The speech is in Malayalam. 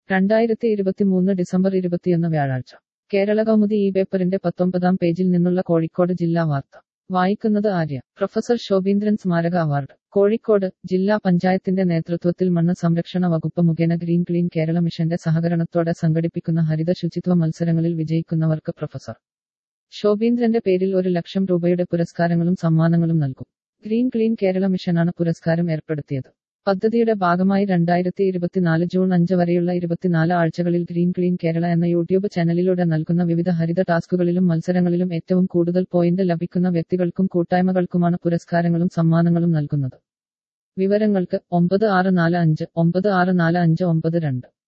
രണ്ടായിരത്തി ഇരുപത്തിമൂന്ന് ഡിസംബർ ഇരുപത്തിയൊന്ന് വ്യാഴാഴ്ച കേരള കൗമുദി ഈ പേപ്പറിന്റെ പത്തൊമ്പതാം പേജിൽ നിന്നുള്ള കോഴിക്കോട് ജില്ലാ വാർത്ത വായിക്കുന്നത് ആര്യ പ്രൊഫസർ ശോഭീന്ദ്രൻ സ്മാരക അവാർഡ് കോഴിക്കോട് ജില്ലാ പഞ്ചായത്തിന്റെ നേതൃത്വത്തിൽ മണ്ണ് സംരക്ഷണ വകുപ്പ് മുഖേന ഗ്രീൻ ക്ലീൻ കേരള മിഷന്റെ സഹകരണത്തോടെ സംഘടിപ്പിക്കുന്ന ഹരിത ശുചിത്വ മത്സരങ്ങളിൽ വിജയിക്കുന്നവർക്ക് പ്രൊഫസർ ശോഭീന്ദ്രന്റെ പേരിൽ ഒരു ലക്ഷം രൂപയുടെ പുരസ്കാരങ്ങളും സമ്മാനങ്ങളും നൽകും ഗ്രീൻ ക്ലീൻ കേരള മിഷനാണ് പുരസ്കാരം ഏർപ്പെടുത്തിയത് പദ്ധതിയുടെ ഭാഗമായി രണ്ടായിരത്തി ഇരുപത്തിനാല് ജൂൺ അഞ്ച് വരെയുള്ള ഇരുപത്തിനാല് ആഴ്ചകളിൽ ഗ്രീൻ ക്ലീൻ കേരള എന്ന യൂട്യൂബ് ചാനലിലൂടെ നൽകുന്ന വിവിധ ഹരിത ടാസ്കുകളിലും മത്സരങ്ങളിലും ഏറ്റവും കൂടുതൽ പോയിന്റ് ലഭിക്കുന്ന വ്യക്തികൾക്കും കൂട്ടായ്മകൾക്കുമാണ് പുരസ്കാരങ്ങളും സമ്മാനങ്ങളും നൽകുന്നത് വിവരങ്ങൾക്ക് ഒമ്പത് ആറ് നാല് അഞ്ച് ഒമ്പത് ആറ് നാല് അഞ്ച് ഒമ്പത് രണ്ട്